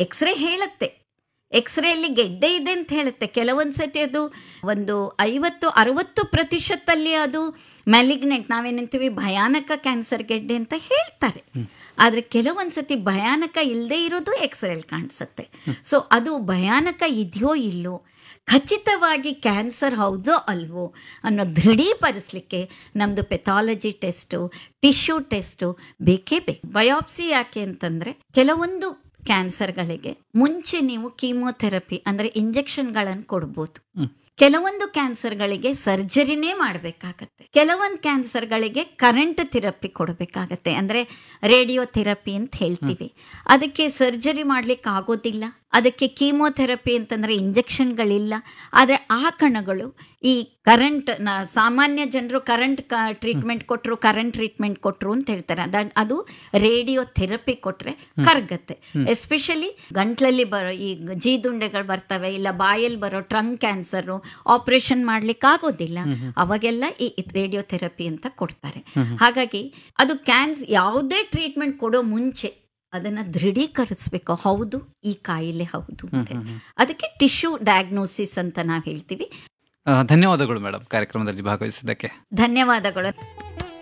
X ray ಹೇಳುತ್ತೆ ಎಕ್ಸ್ರೇಲಿ ಗೆಡ್ಡೆ ಇದೆ ಅಂತ ಹೇಳುತ್ತೆ ಕೆಲವೊಂದು ಸತಿ ಅದು ಒಂದು ಐವತ್ತು ಅರವತ್ತು ಪ್ರತಿಶತದಲ್ಲಿ ಅದು ಮ್ಯಾಲಿಗ್ನೆಂಟ್ ನಾವೇನಂತೀವಿ ಭಯಾನಕ ಕ್ಯಾನ್ಸರ್ ಗೆಡ್ಡೆ ಅಂತ ಹೇಳ್ತಾರೆ ಆದರೆ ಕೆಲವೊಂದು ಸತಿ ಭಯಾನಕ ಇಲ್ಲದೆ ಇರೋದು ಎಕ್ಸ್ರೇಲಿ ಕಾಣಿಸುತ್ತೆ ಸೊ ಅದು ಭಯಾನಕ ಇದೆಯೋ ಇಲ್ಲೋ ಖಚಿತವಾಗಿ ಕ್ಯಾನ್ಸರ್ ಹೌದೋ ಅಲ್ವೋ ಅನ್ನೋ ದೃಢೀಪಡಿಸ್ಲಿಕ್ಕೆ ನಮ್ಮದು ಪೆಥಾಲಜಿ ಟೆಸ್ಟು ಟಿಶ್ಯೂ ಟೆಸ್ಟು ಬೇಕೇ ಬೇಕು ಬಯೋಪ್ಸಿ ಯಾಕೆ ಅಂತಂದರೆ ಕೆಲವೊಂದು ಕ್ಯಾನ್ಸರ್ಗಳಿಗೆ ಮುಂಚೆ ನೀವು ಕೀಮೋಥೆರಪಿ ಅಂದರೆ ಇಂಜೆಕ್ಷನ್ಗಳನ್ನು ಕೊಡ್ಬೋದು ಕೆಲವೊಂದು ಕ್ಯಾನ್ಸರ್ಗಳಿಗೆ ಸರ್ಜರಿನೇ ಮಾಡಬೇಕಾಗತ್ತೆ ಕೆಲವೊಂದು ಕ್ಯಾನ್ಸರ್ಗಳಿಗೆ ಕರೆಂಟ್ ಥೆರಪಿ ಕೊಡಬೇಕಾಗತ್ತೆ ಅಂದರೆ ರೇಡಿಯೋ ಥೆರಪಿ ಅಂತ ಹೇಳ್ತೀವಿ ಅದಕ್ಕೆ ಸರ್ಜರಿ ಮಾಡ್ಲಿಕ್ಕೆ ಆಗೋದಿಲ್ಲ ಅದಕ್ಕೆ ಕೀಮೋಥೆರಪಿ ಅಂತಂದ್ರೆ ಇಂಜೆಕ್ಷನ್ಗಳಿಲ್ಲ ಆದರೆ ಆ ಕಣಗಳು ಈ ಕರೆಂಟ್ ನ ಸಾಮಾನ್ಯ ಜನರು ಕರೆಂಟ್ ಟ್ರೀಟ್ಮೆಂಟ್ ಕೊಟ್ಟರು ಕರೆಂಟ್ ಟ್ರೀಟ್ಮೆಂಟ್ ಕೊಟ್ಟರು ಅಂತ ಹೇಳ್ತಾರೆ ಅದ ಅದು ರೇಡಿಯೋ ಥೆರಪಿ ಕೊಟ್ರೆ ಕರಗತ್ತೆ ಎಸ್ಪೆಷಲಿ ಗಂಟ್ಲಲ್ಲಿ ಬರೋ ಈ ಜೀದುಂಡೆಗಳು ಬರ್ತವೆ ಇಲ್ಲ ಬಾಯಲ್ಲಿ ಬರೋ ಟ್ರಂಗ್ ಕ್ಯಾನ್ಸರ್ ಆಪರೇಷನ್ ಮಾಡ್ಲಿಕ್ಕೆ ಆಗೋದಿಲ್ಲ ಅವಾಗೆಲ್ಲ ಈ ರೇಡಿಯೋ ಥೆರಪಿ ಅಂತ ಕೊಡ್ತಾರೆ ಹಾಗಾಗಿ ಅದು ಕ್ಯಾನ್ಸ್ ಯಾವುದೇ ಟ್ರೀಟ್ಮೆಂಟ್ ಕೊಡೋ ಮುಂಚೆ ಅದನ್ನ ದೃಢೀಕರಿಸ್ಬೇಕು ಹೌದು ಈ ಕಾಯಿಲೆ ಹೌದು ಅಂತ ಹೇಳಿ. ಅದಕ್ಕೆ ಟಿಶ್ಯೂ ಡಯಾಗ್ನೋಸಿಸ್ ಅಂತ ನಾವು ಹೇಳ್ತೀವಿ ಆ, ಧನ್ಯವಾದಗಳು ಮೇಡಮ್ ಕಾರ್ಯಕ್ರಮದಲ್ಲಿ ಭಾಗವಹಿಸಿದ್ದಕ್ಕೆ ಧನ್ಯವಾದಗಳು